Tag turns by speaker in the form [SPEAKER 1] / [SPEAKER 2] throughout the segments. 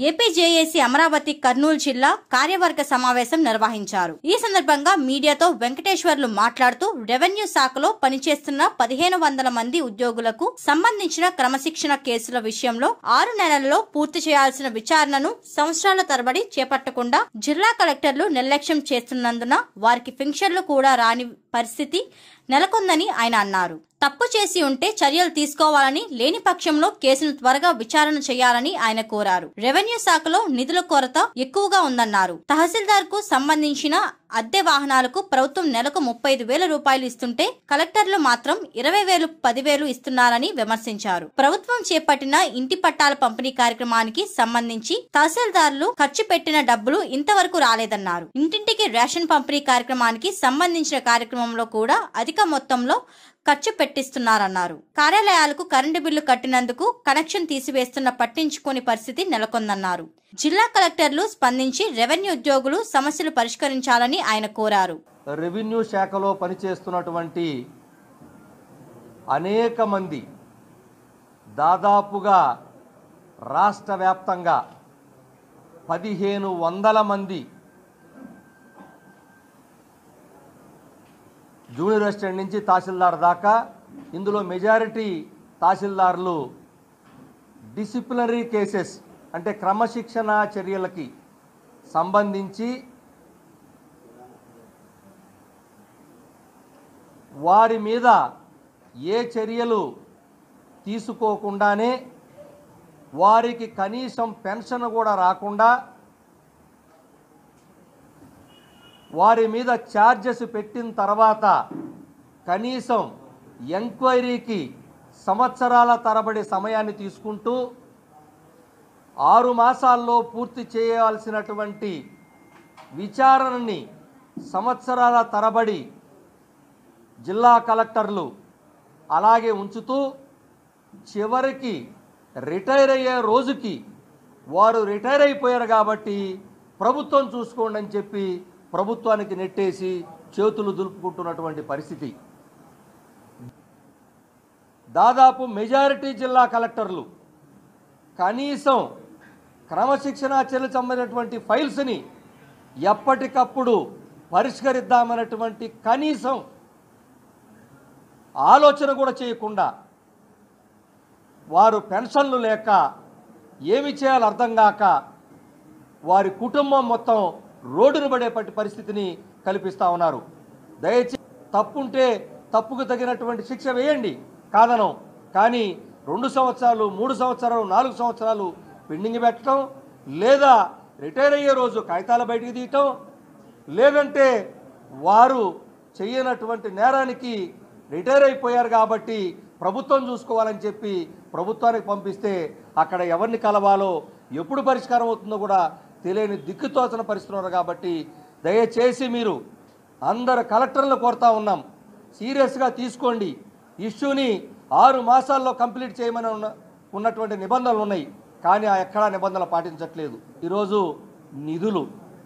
[SPEAKER 1] APJAC Amaravati Kurnool జిల్లా కార్యవర్గ సమావేశం నిర్వహించారు ఈ సందర్భంగా మీడియాతో వెంకటేశ్వర్లు మాట్లాడుతూ రెవెన్యూ శాఖలో పనిచేస్తున్న పదిహేను వందల మంది ఉద్యోగులకు సంబంధించిన క్రమశిక్షణ కేసుల విషయంలో ఆరు నెలల్లో పూర్తి చేయాల్సిన విచారణను సంవత్సరాల తరబడి చేపట్టకుండా జిల్లా కలెక్టర్లు నిర్లక్ష్యం చేస్తున్నందున వారికి ఫింక్షన్లు కూడా రాని పరిస్థితి నెలకొందని ఆయన అన్నారు తప్పు చేసి ఉంటే చర్యలు తీసుకోవాలని లేని పక్షంలో కేసును త్వరగా విచారణ చేయాలని ఆయన కోరారు రెవెన్యూ శాఖలో నిధుల కొరత ఎక్కువగా ఉందన్నారు తహసీల్దార్ కు సంబంధించిన అద్దె వాహనాలకు ప్రభుత్వం నెలకు ముప్పై ఐదు వేల రూపాయలు ఇస్తుంటే కలెక్టర్లు మాత్రం ఇరవై వేలు పదివేలు ఇస్తున్నారని విమర్శించారు ప్రభుత్వం చేపట్టిన ఇంటి పట్టాల పంపిణీ కార్యక్రమానికి సంబంధించి తహసీల్దార్లు ఖర్చు పెట్టిన డబ్బులు ఇంతవరకు రాలేదన్నారు ఇంటింటికి రేషన్ పంపిణీ కార్యక్రమానికి సంబంధించిన కార్యక్రమంలో కూడా అధిక మొత్తంలో ఖర్చు పెట్టిస్తున్నారన్నారు కార్యాలయాలకు కరెంటు బిల్లు కట్టినందుకు కనెక్షన్ తీసివేస్తున్న పట్టించుకోని పరిస్థితి నెలకొందన్నారు జిల్లా కలెక్టర్లు స్పందించి రెవెన్యూ ఉద్యోగులు సమస్యలు పరిష్కరించాలని ఆయన కోరారు
[SPEAKER 2] రెవెన్యూ శాఖలో పనిచేస్తున్నటువంటి అనేక మంది దాదాపుగా రాష్ట్ర వ్యాప్తంగా పదిహేను వందల మంది జూనియర్ అసిస్టెంట్ నుంచి తహసీల్దార్ దాకా ఇందులో మెజారిటీ తహసీల్దార్లు డిసిప్లినరీ కేసెస్ అంటే క్రమశిక్షణ చర్యలకి సంబంధించి వారి మీద ఏ చర్యలు తీసుకోకుండానే వారికి కనీసం పెన్షన్ కూడా రాకుండా వారి మీద ఛార్జెస్ పెట్టిన తర్వాత కనీసం ఎంక్వైరీకి సంవత్సరాల తరబడి సమయాన్ని తీసుకుంటూ ఆరు మాసాల్లో పూర్తి చేయాల్సినటువంటి విచారణని సంవత్సరాల తరబడి జిల్లా కలెక్టర్లు అలాగే ఉంచుతూ చివరికి రిటైర్ అయ్యే రోజుకి వారు రిటైర్ అయిపోయారు కాబట్టి ప్రభుత్వం చూసుకోండి అని చెప్పి ప్రభుత్వానికి నెట్టేసి చేతులు దులుపుకుంటున్నటువంటి పరిస్థితి దాదాపు మెజారిటీ జిల్లా కలెక్టర్లు కనీసం క్రమశిక్షణ చర్యలు సంబంధించినటువంటి ఫైల్స్ని ఎప్పటికప్పుడు పరిష్కరిద్దామన్నటువంటి కనీసం ఆలోచన కూడా చేయకుండా వారు పెన్షన్లు లేక ఏమి చేయాలో అర్థం కాక వారి కుటుంబం మొత్తం రోడ్డును పడేపట్టి పరిస్థితిని కల్పిస్తూ ఉన్నారు దయచేసి తప్పుంటే తప్పుకు తగినటువంటి శిక్ష వేయండి కాదనం కానీ రెండు సంవత్సరాలు మూడు సంవత్సరాలు నాలుగు సంవత్సరాలు పెండింగ్ పెట్టడం లేదా రిటైర్ అయ్యే రోజు కాగితాలు బయటికి తీయటం లేదంటే వారు చేయనటువంటి నేరానికి రిటైర్ అయిపోయారు కాబట్టి ప్రభుత్వం చూసుకోవాలని చెప్పి ప్రభుత్వానికి పంపిస్తే అక్కడ ఎవరిని కలవాలో ఎప్పుడు పరిష్కారం అవుతుందో కూడా తెలియని దిక్కుతోచన పరిస్థితున్నారు కాబట్టి దయచేసి మీరు అందరు కలెక్టర్లు కోరుతా ఉన్నాం సీరియస్గా తీసుకోండి ఇష్యూని ఆరు మాసాల్లో కంప్లీట్ చేయమని ఉన్న ఉన్నటువంటి నిబంధనలు ఉన్నాయి కానీ ఆ ఎక్కడా నిబంధనలు పాటించట్లేదు ఈరోజు నిధులు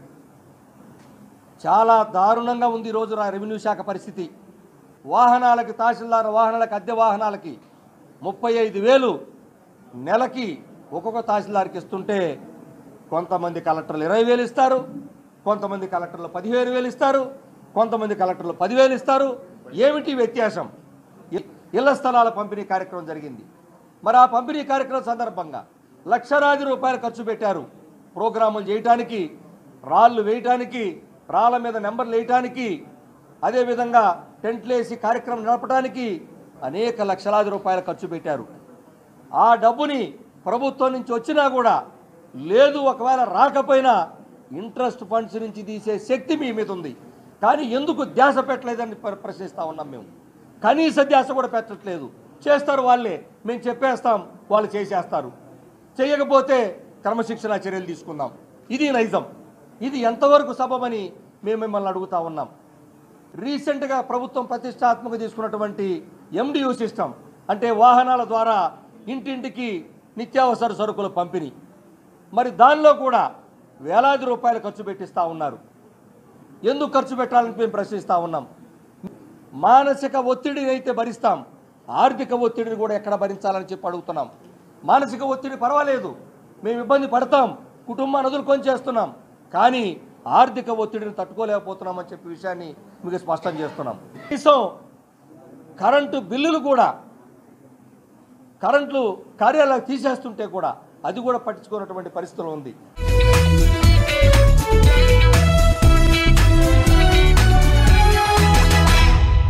[SPEAKER 2] చాలా దారుణంగా ఉంది ఈరోజు రా రెవెన్యూ శాఖ పరిస్థితి వాహనాలకి తహసీల్దార్ వాహనాలకి అద్దె వాహనాలకి ముప్పై ఐదు వేలు నెలకి ఒక్కొక్క తహసీల్దార్కి ఇస్తుంటే కొంతమంది కలెక్టర్లు ఇరవై వేలు ఇస్తారు కొంతమంది కలెక్టర్లు పదివేలు వేలు ఇస్తారు కొంతమంది కలెక్టర్లు పదివేలు ఇస్తారు ఏమిటి వ్యత్యాసం ఇ- ఇళ్ల స్థలాల పంపిణీ కార్యక్రమం జరిగింది మరి ఆ పంపిణీ కార్యక్రమం సందర్భంగా లక్షలాది రూపాయలు ఖర్చు పెట్టారు ప్రోగ్రాములు చేయటానికి రాళ్ళు వేయటానికి రాళ్ళ మీద నెంబర్లు వేయటానికి అదేవిధంగా టెంట్లు వేసి కార్యక్రమం నడపడానికి అనేక లక్షలాది రూపాయలు ఖర్చు పెట్టారు ఆ డబ్బుని ప్రభుత్వం నుంచి వచ్చినా కూడా లేదు ఒకవేళ రాకపోయినా ఇంట్రెస్ట్ ఫండ్స్ నుంచి తీసే శక్తి మీ మీద ఉంది కానీ ఎందుకు ధ్యాస పెట్టలేదని ప్ర- ప్రశ్నిస్తా ఉన్నాం మేము కనీస ధ్యాస కూడా పెట్టట్లేదు చేస్తారు వాళ్ళే మేము చెప్పేస్తాం వాళ్ళు చేసేస్తారు చేయకపోతే క్రమశిక్షణ చర్యలు తీసుకుందాం ఇది నైజం ఇది ఎంతవరకు సబబని మేము మిమ్మల్ని అడుగుతా ఉన్నాం రీసెంట్గా ప్రభుత్వం ప్రతిష్టాత్మక తీసుకున్నటువంటి ఎండియు సిస్టమ్ అంటే వాహనాల ద్వారా ఇంటింటికి నిత్యావసర సరుకుల పంపిణీ మరి దానిలో కూడా వేలాది రూపాయలు ఖర్చు పెట్టిస్తూ ఉన్నారు ఎందుకు ఖర్చు పెట్టాలని మేము ప్రశ్నిస్తూ ఉన్నాం మానసిక ఒత్తిడిని అయితే భరిస్తాం ఆర్థిక ఒత్తిడిని కూడా ఎక్కడ భరించాలని చెప్పి అడుగుతున్నాం మానసిక ఒత్తిడి పర్వాలేదు మేము ఇబ్బంది పడతాం కుటుంబాన్ని వదులుకొని చేస్తున్నాం కానీ ఆర్థిక ఒత్తిడిని తట్టుకోలేకపోతున్నామని చెప్పే విషయాన్ని మీకు స్పష్టం చేస్తున్నాం కనీసం కరెంటు బిల్లులు కూడా కరెంట్లు కార్యాలయాలు తీసేస్తుంటే కూడా అది కూడా పట్టించుకున్నటువంటి పరిస్థితులు ఉంది